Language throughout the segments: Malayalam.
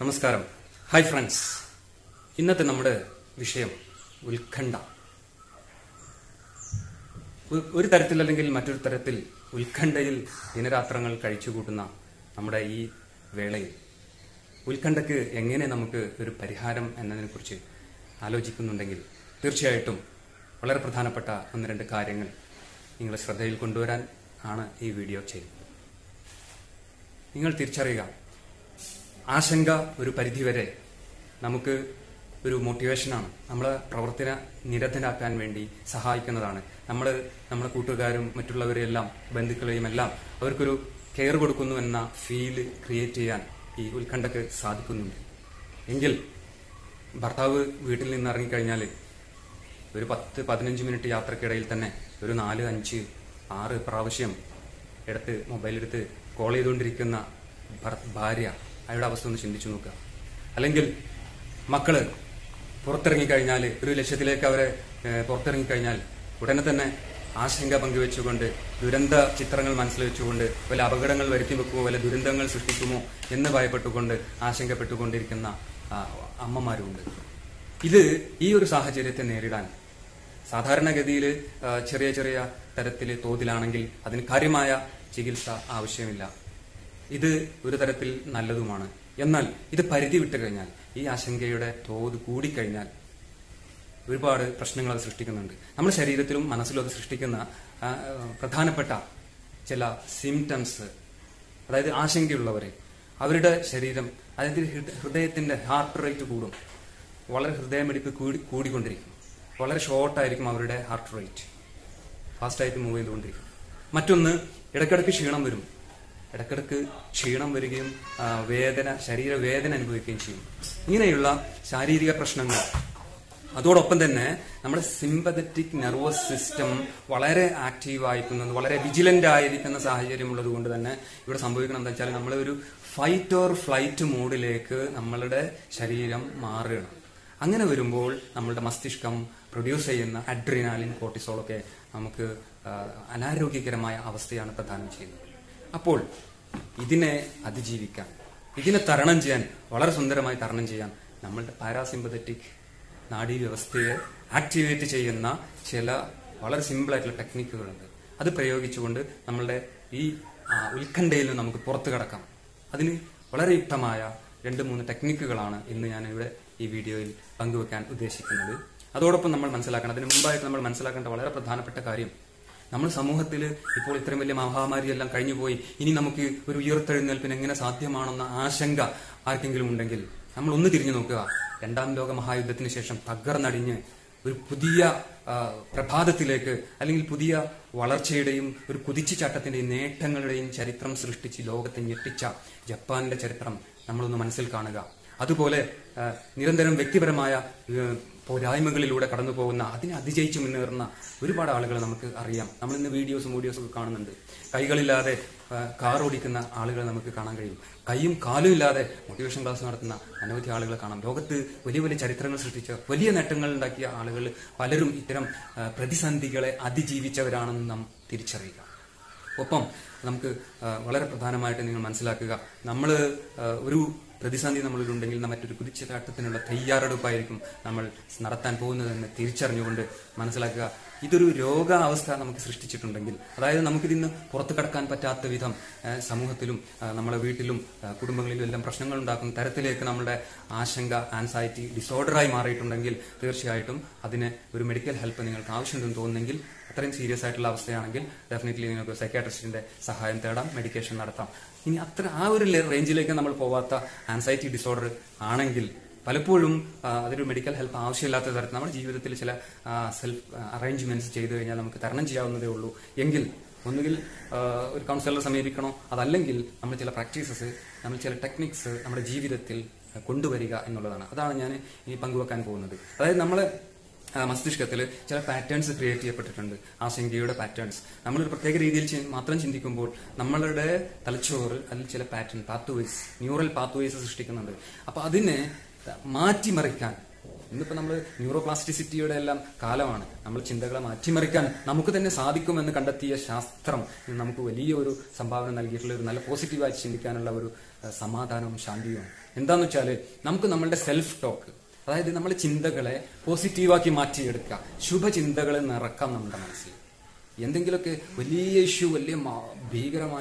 നമസ്കാരം ഹായ് ഫ്രണ്ട്സ് ഇന്നത്തെ നമ്മുടെ വിഷയം ഉത്കണ്ഠ ഒ- ഒരു തരത്തിൽ അല്ലെങ്കിൽ മറ്റൊരു തരത്തിൽ ഉത്കണ്ഠയിൽ ദിനരാത്രങ്ങൾ കഴിച്ചുകൂട്ടുന്ന നമ്മുടെ ഈ വേളയിൽ ഉത്കണ്ഠക്ക് എങ്ങനെ നമുക്ക് ഒരു പരിഹാരം എന്നതിനെക്കുറിച്ച് ആലോചിക്കുന്നുണ്ടെങ്കിൽ തീർച്ചയായിട്ടും വളരെ പ്രധാനപ്പെട്ട ഒന്ന് രണ്ട് കാര്യങ്ങൾ നിങ്ങളുടെ ശ്രദ്ധയിൽ കൊണ്ടുവരാൻ ആണ് ഈ വീഡിയോ ചെയ്യുന്നത് നിങ്ങൾ തിരിച്ചറിയുക ആശങ്ക ഒരു പരിധിവരെ നമുക്ക് ഒരു മോട്ടിവേഷനാണ് നമ്മളെ പ്രവർത്തന നിരതനാക്കാൻ വേണ്ടി സഹായിക്കുന്നതാണ് നമ്മൾ നമ്മുടെ കൂട്ടുകാരും മറ്റുള്ളവരെല്ലാം ബന്ധുക്കളെയും എല്ലാം അവർക്കൊരു കെയർ കൊടുക്കുന്നു എന്ന ഫീല് ക്രിയേറ്റ് ചെയ്യാൻ ഈ ഉത്കണ്ഠക്ക് സാധിക്കുന്നുണ്ട് എങ്കിൽ ഭർത്താവ് വീട്ടിൽ നിന്ന് ഇറങ്ങിക്കഴിഞ്ഞാൽ ഒരു പത്ത് പതിനഞ്ച് മിനിറ്റ് യാത്രക്കിടയിൽ തന്നെ ഒരു നാല് അഞ്ച് ആറ് പ്രാവശ്യം എടുത്ത് മൊബൈലെടുത്ത് കോൾ ചെയ്തുകൊണ്ടിരിക്കുന്ന ഭർ- ഭാര്യ അയാളുടെ അവസ്ഥ ഒന്ന് ചിന്തിച്ചു നോക്കുക അല്ലെങ്കിൽ മക്കള് പുറത്തിറങ്ങിക്കഴിഞ്ഞാൽ ഒരു ലക്ഷ്യത്തിലേക്ക് അവരെ ഏഹ്, പുറത്തിറങ്ങിക്കഴിഞ്ഞാൽ ഉടനെ തന്നെ ആശങ്ക പങ്കുവെച്ചുകൊണ്ട് ദുരന്ത ചിത്രങ്ങൾ മനസ്സിൽ വെച്ചുകൊണ്ട് വല്ല അപകടങ്ങൾ വരുത്തി വെക്കുമോ വല്ല ദുരന്തങ്ങൾ സൃഷ്ടിക്കുമോ എന്ന് ഭയപ്പെട്ടുകൊണ്ട് ആശങ്കപ്പെട്ടുകൊണ്ടിരിക്കുന്ന ആ, അമ്മമാരുമുണ്ട് ഇത് ഈ ഒരു സാഹചര്യത്തെ നേരിടാൻ സാധാരണഗതിയിൽ ചെറിയ ചെറിയ തരത്തിൽ തോതിലാണെങ്കിൽ അതിന് കാര്യമായ ചികിത്സ ആവശ്യമില്ല ഇത് ഒരു തരത്തിൽ നല്ലതുമാണ് എന്നാൽ ഇത് പരിധി വിട്ട് കഴിഞ്ഞാൽ ഈ ആശങ്കയുടെ തോത് കൂടിക്കഴിഞ്ഞാൽ ഒരുപാട് പ്രശ്നങ്ങൾ അത് സൃഷ്ടിക്കുന്നുണ്ട് നമ്മുടെ ശരീരത്തിലും മനസ്സിലും അത് സൃഷ്ടിക്കുന്ന ആ, പ്രധാനപ്പെട്ട ചില സിംറ്റംസ് അതായത് ആശങ്കയുള്ളവരെ അവരുടെ ശരീരം അതായത് ഹൃദ- ഹൃദയത്തിന്റെ ഹാർട്ട് റേറ്റ് കൂടും വളരെ ഹൃദയമിടിപ്പ് കൂടി കൂടിക്കൊണ്ടിരിക്കും വളരെ ഷോർട്ടായിരിക്കും അവരുടെ ഹാർട്ട് റേറ്റ് ഫാസ്റ്റായിട്ട് മൂവ് ചെയ്തുകൊണ്ടിരിക്കും മറ്റൊന്ന് ഇടയ്ക്കിടയ്ക്ക് ക്ഷീണം വരും ഇടയ്ക്കിടയ്ക്ക് ക്ഷീണം വരികയും ആ, വേദന ശരീരവേദന അനുഭവിക്കുകയും ചെയ്യും ഇങ്ങനെയുള്ള ശാരീരിക പ്രശ്നങ്ങൾ അതോടൊപ്പം തന്നെ നമ്മുടെ സിമ്പതറ്റിക് നെർവസ് സിസ്റ്റം വളരെ ആക്റ്റീവ് ആയിരിക്കുന്നത് വളരെ വിജിലന്റ് ആയിരിക്കുന്ന സാഹചര്യം ഉള്ളത് കൊണ്ട് തന്നെ ഇവിടെ സംഭവിക്കണം എന്താ വെച്ചാൽ നമ്മൾ ഒരു ഫൈറ്റ് ഓർ ഫ്ലൈറ്റ് മോഡിലേക്ക് നമ്മളുടെ ശരീരം മാറുകയാണ് അങ്ങനെ വരുമ്പോൾ നമ്മളുടെ മസ്തിഷ്കം പ്രൊഡ്യൂസ് ചെയ്യുന്ന അഡ്രിനാലിൻ കോർട്ടിസോൾ ഒക്കെ നമുക്ക് ആ, അനാരോഗ്യകരമായ അവസ്ഥയാണ് പ്രദാനം ചെയ്യുന്നത് അപ്പോൾ ഇതിനെ അതിജീവിക്കാൻ ഇതിനെ തരണം ചെയ്യാൻ വളരെ സുന്ദരമായി തരണം ചെയ്യാൻ നമ്മളുടെ പാരാസിമ്പതറ്റിക് നാഡീവ്യവസ്ഥയെ ആക്ടിവേറ്റ് ചെയ്യുന്ന ചില വളരെ സിമ്പിൾ ആയിട്ടുള്ള ടെക്നിക്കുകളുണ്ട് അത് പ്രയോഗിച്ചുകൊണ്ട് നമ്മളുടെ ഈ ആ, ഉത്കണ്ഠയിൽ നിന്ന് നമുക്ക് പുറത്തു കടക്കാം അതിന് വളരെ യുക്തമായ രണ്ട് മൂന്ന് ടെക്നിക്കുകളാണ് ഇന്ന് ഞാൻ ഇവിടെ ഈ വീഡിയോയിൽ പങ്കുവെക്കാൻ ഉദ്ദേശിക്കുന്നത് അതോടൊപ്പം നമ്മൾ മനസ്സിലാക്കണം അതിന് മുമ്പായിട്ട് നമ്മൾ മനസ്സിലാക്കേണ്ട വളരെ പ്രധാനപ്പെട്ട കാര്യം നമ്മൾ സമൂഹത്തിൽ ഇപ്പോൾ ഇത്രയും വലിയ മഹാമാരിയെല്ലാം കഴിഞ്ഞുപോയി ഇനി നമുക്ക് ഒരു ഉയർത്തെഴുന്നേൽപ്പിന് എങ്ങനെ സാധ്യമാണെന്ന ആശങ്ക ആർക്കെങ്കിലും ഉണ്ടെങ്കിൽ നമ്മൾ ഒന്ന് തിരിഞ്ഞു നോക്കുക രണ്ടാം ലോക മഹായുദ്ധത്തിന് ശേഷം തകർന്നടിഞ്ഞ് ഒരു പുതിയ ആ, പ്രഭാതത്തിലേക്ക് അല്ലെങ്കിൽ പുതിയ വളർച്ചയുടെയും ഒരു കുതിച്ചുചാട്ടത്തിന്റെയും നേട്ടങ്ങളുടെയും ചരിത്രം സൃഷ്ടിച്ച് ലോകത്തെ ഞെട്ടിച്ച ജപ്പാന്റെ ചരിത്രം നമ്മളൊന്ന് മനസ്സിൽ കാണുക അതുപോലെ ആ, നിരന്തരം വ്യക്തിപരമായ ഏ, പോരായ്മകളിലൂടെ കടന്നു പോകുന്ന അതിനെ അതിജയിച്ച് മുന്നേറുന്ന ഒരുപാട് ആളുകൾ നമുക്ക് അറിയാം നമ്മൾ ഇന്ന് വീഡിയോസും വീഡിയോസും ഒക്കെ കാണുന്നുണ്ട് കൈകളില്ലാതെ ആ, കാർ ഓടിക്കുന്ന ആളുകളെ നമുക്ക് കാണാൻ കഴിയും കൈയും കാലും ഇല്ലാതെ മോട്ടിവേഷൻ ക്ലാസ് നടത്തുന്ന അനവധി ആളുകളെ കാണാം ലോകത്ത് വലിയ വലിയ ചരിത്രങ്ങൾ സൃഷ്ടിച്ച വലിയ നേട്ടങ്ങൾ ഉണ്ടാക്കിയ ആളുകൾ പലരും ഇത്തരം ആ, പ്രതിസന്ധികളെ അതിജീവിച്ചവരാണെന്ന് നാം തിരിച്ചറിയുക ഒപ്പം നമുക്ക് ആ, വളരെ പ്രധാനമായിട്ട് നിങ്ങൾ മനസ്സിലാക്കുക നമ്മൾ ഒരു പ്രതിസന്ധി നമ്മളിലുണ്ടെങ്കിൽ നാം മറ്റൊരു കുതിച്ചുചാട്ടത്തിനുള്ള തയ്യാറെടുപ്പായിരിക്കും നമ്മൾ നടത്താൻ പോകുന്നതെന്ന് തിരിച്ചറിഞ്ഞുകൊണ്ട് മനസ്സിലാക്കുക ഇതൊരു രോഗാവസ്ഥ നമുക്ക് സൃഷ്ടിച്ചിട്ടുണ്ടെങ്കിൽ അതായത് നമുക്കിതിന്ന് പുറത്തു കടക്കാൻ പറ്റാത്ത വിധം ആ, സമൂഹത്തിലും ആ, നമ്മുടെ വീട്ടിലും ആ, കുടുംബങ്ങളിലും എല്ലാം പ്രശ്നങ്ങൾ ഉണ്ടാക്കുന്ന തരത്തിലേക്ക് നമ്മുടെ ആശങ്ക ആൻസൈറ്റി ഡിസോർഡറായി മാറിയിട്ടുണ്ടെങ്കിൽ തീർച്ചയായിട്ടും അതിന് ഒരു മെഡിക്കൽ ഹെൽപ്പ് നിങ്ങൾക്ക് ആവശ്യമുണ്ടെന്ന് തോന്നുന്നെങ്കിൽ അത്രയും സീരിയസ് ആയിട്ടുള്ള അവസ്ഥയാണെങ്കിൽ ഡെഫിനറ്റ്ലി നിങ്ങൾക്ക് സൈക്കാട്രിസ്റ്റിന്റെ സഹായം തേടാം മെഡിക്കേഷൻ നടത്താം ഇനി അത്ര ആ ഒരു ലെ- റേഞ്ചിലേക്ക് നമ്മൾ പോവാത്ത ആൻസൈറ്റി ഡിസോർഡർ ആണെങ്കിൽ പലപ്പോഴും ആ, അതൊരു മെഡിക്കൽ ഹെൽപ്പ് ആവശ്യമില്ലാത്ത തരത്തിൽ നമ്മുടെ ജീവിതത്തിൽ ചില സെൽഫ് അറേഞ്ച്മെന്റ്സ് ചെയ്തു കഴിഞ്ഞാൽ നമുക്ക് തരണം ചെയ്യാവുന്നതേ ഉള്ളൂ എങ്കിൽ ഒന്നുകിൽ ആ, ഒരു കൗൺസിലറെ സമീപിക്കണോ അതല്ലെങ്കിൽ നമ്മൾ ചില പ്രാക്ടീസസ് നമ്മൾ ചില ടെക്നിക്സ് നമ്മുടെ ജീവിതത്തിൽ കൊണ്ടുവരിക എന്നുള്ളതാണ് അതാണ് ഞാൻ ഈ പങ്കുവെക്കാൻ പോകുന്നത് അതായത് നമ്മളെ ആ, മസ്തിഷ്കത്തിൽ ചില പാറ്റേൺസ് ക്രിയേറ്റ് ചെയ്യപ്പെട്ടിട്ടുണ്ട് ആശങ്കയുടെ പാറ്റേൺസ് നമ്മളൊരു പ്രത്യേക രീതിയിൽ ചി- മാത്രം ചിന്തിക്കുമ്പോൾ നമ്മളുടെ തലച്ചോറ് അതിൽ ചില പാറ്റേൺ പാത്വേസ് ന്യൂറൽ പാത്വേസ് സൃഷ്ടിക്കുന്നുണ്ട് അപ്പൊ അതിനെ മാറ്റിമറിക്കാൻ ഇന്നിപ്പോ നമ്മൾ ന്യൂറോ പ്ലാസ്റ്റിസിറ്റിയുടെ എല്ലാം കാലമാണ് നമ്മൾ ചിന്തകളെ മാറ്റിമറിക്കാൻ നമുക്ക് തന്നെ സാധിക്കുമെന്ന് കണ്ടെത്തിയ ശാസ്ത്രം ഇന്ന് നമുക്ക് വലിയൊരു സംഭാവന നൽകിയിട്ടുള്ള ഒരു നല്ല പോസിറ്റീവായി ചിന്തിക്കാനുള്ള ഒരു ഏഹ്, സമാധാനവും ശാന്തിയുമാണ് എന്താന്ന് വെച്ചാൽ നമുക്ക് നമ്മളുടെ സെൽഫ് ടോക്ക് അതായത് നമ്മുടെ ചിന്തകളെ പോസിറ്റീവാക്കി മാറ്റിയെടുക്കുക ശുഭചിന്തകളെ നിറക്കാം നമ്മുടെ മനസ്സിൽ എന്തെങ്കിലുമൊക്കെ വലിയ ഇഷ്യൂ വലിയ മാ- ഭീകരമായ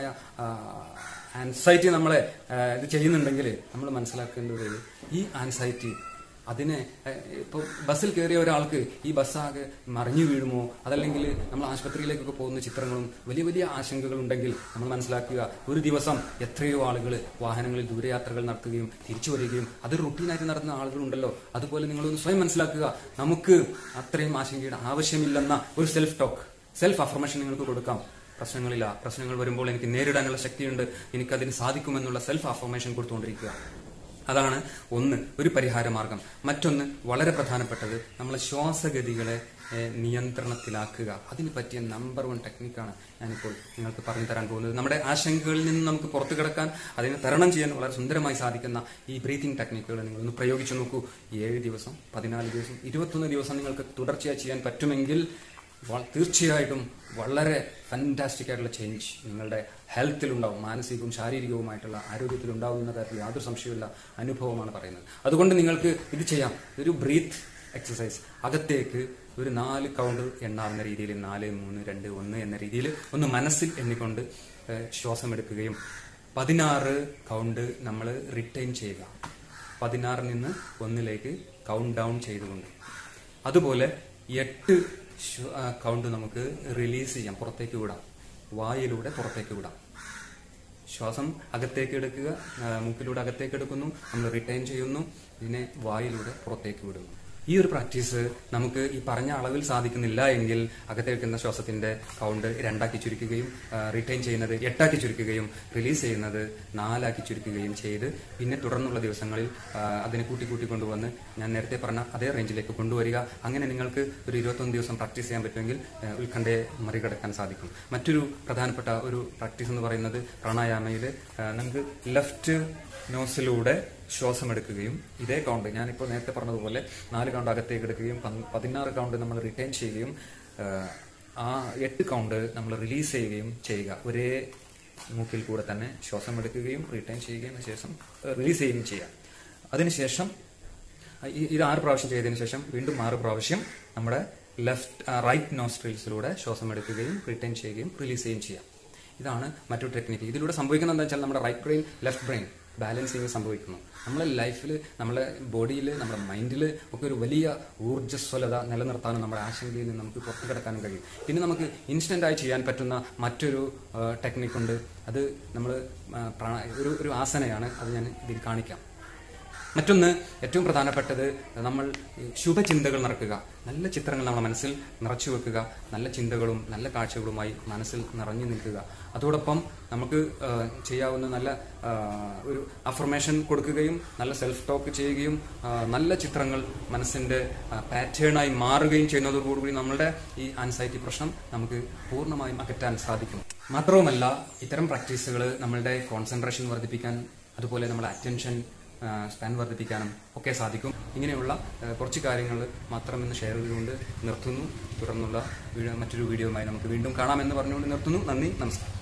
ആൻസൈറ്റി നമ്മളെ ആ, ഇത് ചെയ്യുന്നുണ്ടെങ്കിൽ നമ്മൾ മനസ്സിലാക്കേണ്ടത് ഈ ആൻസൈറ്റി അതിനെ ഇപ്പോൾ ബസ്സിൽ കയറിയ ഒരാൾക്ക് ഈ ബസ്സാകെ മറിഞ്ഞു വീഴുമോ അതല്ലെങ്കിൽ നമ്മൾ ആശുപത്രിയിലേക്കൊക്കെ പോകുന്ന ചിത്രങ്ങളും വലിയ വലിയ ആശങ്കകൾ ഉണ്ടെങ്കിൽ നമ്മൾ മനസ്സിലാക്കുക ഒരു ദിവസം എത്രയോ ആളുകൾ വാഹനങ്ങളിൽ ദൂരയാത്രകൾ നടത്തുകയും തിരിച്ചു വരികയും അത് റുട്ടീനായിട്ട് നടത്തുന്ന ആളുകളുണ്ടല്ലോ അതുപോലെ നിങ്ങളൊന്ന് സ്വയം മനസ്സിലാക്കുക നമുക്ക് അത്രയും ആശങ്കയുടെ ആവശ്യമില്ലെന്ന ഒരു സെൽഫ് ടോക്ക് സെൽഫ് അഫർമേഷൻ നിങ്ങൾക്ക് കൊടുക്കാം പ്രശ്നങ്ങളില്ല പ്രശ്നങ്ങൾ വരുമ്പോൾ എനിക്ക് നേരിടാനുള്ള ശക്തിയുണ്ട് എനിക്കതിന് സാധിക്കുമെന്നുള്ള സെൽഫ് അഫർമേഷൻ കൊടുത്തുകൊണ്ടിരിക്കുക അതാണ് ഒന്ന് ഒരു പരിഹാര മാർഗം മറ്റൊന്ന് വളരെ പ്രധാനപ്പെട്ടത് നമ്മളെ ശ്വാസഗതികളെ ഏഹ്, നിയന്ത്രണത്തിലാക്കുക അതിന് പറ്റിയ നമ്പർ വൺ ടെക്നിക്കാണ് ഞാനിപ്പോൾ നിങ്ങൾക്ക് പറഞ്ഞു തരാൻ പോകുന്നത് നമ്മുടെ ആശങ്കകളിൽ നിന്ന് നമുക്ക് പുറത്തു കിടക്കാൻ അതിനെ തരണം ചെയ്യാൻ വളരെ സുന്ദരമായി സാധിക്കുന്ന ഈ ബ്രീത്തിങ് ടെക്നിക്കുകൾ നിങ്ങളൊന്ന് പ്രയോഗിച്ചു നോക്കൂ ഏഴ് ദിവസം പതിനാല് ദിവസം ഇരുപത്തൊന്ന് ദിവസം നിങ്ങൾക്ക് തുടർച്ചയായി ചെയ്യാൻ പറ്റുമെങ്കിൽ വ- തീർച്ചയായിട്ടും വളരെ ഫാന്റാസ്റ്റിക് ആയിട്ടുള്ള ചേഞ്ച് നിങ്ങളുടെ ഹെൽത്തിലുണ്ടാവും മാനസികവും ശാരീരികവുമായിട്ടുള്ള ആരോഗ്യത്തിലുണ്ടാവും എന്ന കാര്യത്തിൽ യാതൊരു സംശയമില്ല അനുഭവമാണ് പറയുന്നത് അതുകൊണ്ട് നിങ്ങൾക്ക് ഇത് ചെയ്യാം ഒരു ബ്രീത്ത് എക്സസൈസ് അകത്തേക്ക് ഒരു നാല് കൗണ്ട് എണ്ണാവുന്ന രീതിയിൽ നാല് മൂന്ന് രണ്ട് ഒന്ന് എന്ന രീതിയിൽ ഒന്ന് മനസ്സിൽ എണ്ണിക്കൊണ്ട് ഏഹ്, ശ്വാസം എടുക്കുകയും പതിനാറ് കൗണ്ട് നമ്മൾ റിട്ടൈൻ ചെയ്യുക പതിനാറിൽ നിന്ന് ഒന്നിലേക്ക് കൗണ്ട് ഡൗൺ ചെയ്തുകൊണ്ട് അതുപോലെ എട്ട് ശ്വ- ആ, കൗണ്ട് നമുക്ക് റിലീസ് ചെയ്യാം പുറത്തേക്ക് വിടാം വായിലൂടെ പുറത്തേക്ക് വിടാം ശ്വാസം അകത്തേക്ക് എടുക്കുക ആ, മൂക്കിലൂടെ അകത്തേക്ക് എടുക്കുന്നു നമ്മൾ റിട്ടൈൻ ചെയ്യുന്നു ഇതിനെ വായിലൂടെ പുറത്തേക്ക് വിടുന്നു ഈ ഒരു പ്രാക്ടീസ് നമുക്ക് ഈ പറഞ്ഞ അളവിൽ സാധിക്കുന്നില്ല എങ്കിൽ അകത്തേക്കുന്ന ശ്വാസത്തിന്റെ കൗണ്ട് രണ്ടാക്കി ചുരുക്കുകയും റിട്ടൈൻ ചെയ്യുന്നത് എട്ടാക്കി ചുരുക്കുകയും റിലീസ് ചെയ്യുന്നത് നാലാക്കി ചുരുക്കുകയും ചെയ്ത് പിന്നെ തുടർന്നുള്ള ദിവസങ്ങളിൽ ആ, അതിനെ കൂട്ടി കൂട്ടി കൊണ്ടുവന്ന് ഞാൻ നേരത്തെ പറഞ്ഞ അതേ റേഞ്ചിലേക്ക് കൊണ്ടുവരിക അങ്ങനെ നിങ്ങൾക്ക് ഒരു ഇരുപത്തൊന്ന് ദിവസം പ്രാക്ടീസ് ചെയ്യാൻ പറ്റുമെങ്കിൽ ആ, ഉത്കണ്ഠയെ മറികടക്കാൻ സാധിക്കും മറ്റൊരു പ്രധാനപ്പെട്ട ഒരു പ്രാക്ടീസ് എന്ന് പറയുന്നത് പ്രാണായാമയിൽ നമുക്ക് ലെഫ്റ്റ് നോസിലൂടെ ശ്വാസം എടുക്കുകയും ഇതേ കൗണ്ട് ഞാനിപ്പോൾ നേരത്തെ പറഞ്ഞതുപോലെ നാല് കൗണ്ട് അകത്തേക്ക് എടുക്കുകയും പന്ത് പതിനാറ് കൗണ്ട് നമ്മൾ റിട്ടേൺ ചെയ്യുകയും ആ, ആ എട്ട് കൗണ്ട് നമ്മൾ റിലീസ് ചെയ്യുകയും ചെയ്യുക ഒരേ മൂക്കിൽ കൂടെ തന്നെ ശ്വാസം എടുക്കുകയും റിട്ടേൺ ചെയ്യുകയും അതിന് ശേഷം റിലീസ് ചെയ്യുകയും ചെയ്യാം അതിനുശേഷം ഈ- ഇത് ആറ് പ്രാവശ്യം ചെയ്തതിനു ശേഷം വീണ്ടും ആറ് പ്രാവശ്യം നമ്മുടെ ലെഫ്റ്റ് റൈറ്റ് നോസ്ട്രിൽസിലൂടെ ശ്വാസം എടുക്കുകയും റിട്ടേൺ ചെയ്യുകയും റിലീസ് ചെയ്യുകയും ചെയ്യാം ഇതാണ് മറ്റൊരു ടെക്നിക്ക് ഇതിലൂടെ സംഭവിക്കുന്നത് എന്താ വെച്ചാൽ നമ്മുടെ right brain left brain balancing സംഭവിക്കുന്നു നമ്മളെ ലൈഫിൽ നമ്മളെ ബോഡിയിൽ നമ്മുടെ മൈൻഡിൽ ഒക്കെ ഒരു വലിയ ഊർജ്ജസ്വലത നിലനിർത്താനും നമ്മുടെ ആശങ്കയിൽ നിന്ന് നമുക്ക് പുറത്തു കിടക്കാനും കഴിയും പിന്നെ നമുക്ക് ഇൻസ്റ്റന്റ് ആയി ചെയ്യാൻ പറ്റുന്ന മറ്റൊരു ടെക്നിക്ക് ഉണ്ട് അത് നമ്മൾ ഒരു ഒരു ആസനയാണ് അത് ഞാൻ ഇതിൽ കാണിക്കാം മറ്റൊന്ന് ഏറ്റവും പ്രധാനപ്പെട്ടത് നമ്മൾ ഈ ശുഭചിന്തകൾ നിറക്കുക നല്ല ചിത്രങ്ങൾ നമ്മുടെ മനസ്സിൽ നിറച്ചു വെക്കുക നല്ല ചിന്തകളും നല്ല കാഴ്ചകളുമായി മനസ്സിൽ നിറഞ്ഞു നിൽക്കുക അതോടൊപ്പം നമുക്ക് ആ, ചെയ്യാവുന്ന നല്ല ആ, ഒരു അഫർമേഷൻ കൊടുക്കുകയും നല്ല സെൽഫ് ടോക്ക് ചെയ്യുകയും ആ, നല്ല ചിത്രങ്ങൾ മനസ്സിന്റെ പാറ്റേണായി മാറുകയും ചെയ്യുന്നതോടുകൂടി നമ്മുടെ ഈ ആൻസൈറ്റി പ്രശ്നം നമുക്ക് പൂർണ്ണമായും അകറ്റാൻ സാധിക്കും മാത്രവുമല്ല ഇത്തരം പ്രാക്ടീസുകൾ നമ്മളുടെ കോൺസെൻട്രേഷൻ വർദ്ധിപ്പിക്കാൻ അതുപോലെ നമ്മുടെ അറ്റൻഷൻ സ്പാൻ വർദ്ധിപ്പിക്കാനും ഒക്കെ സാധിക്കും ഇങ്ങനെയുള്ള ആ, കുറച്ച് കാര്യങ്ങൾ മാത്രം ഇന്ന് ഷെയർ ചെയ്തുകൊണ്ട് നിർത്തുന്നു തുടർന്നുള്ള വീഡിയോ- മറ്റൊരു വീഡിയോയുമായി നമുക്ക് വീണ്ടും കാണാമെന്ന് പറഞ്ഞുകൊണ്ട് നിർത്തുന്നു നന്ദി നമസ്കാരം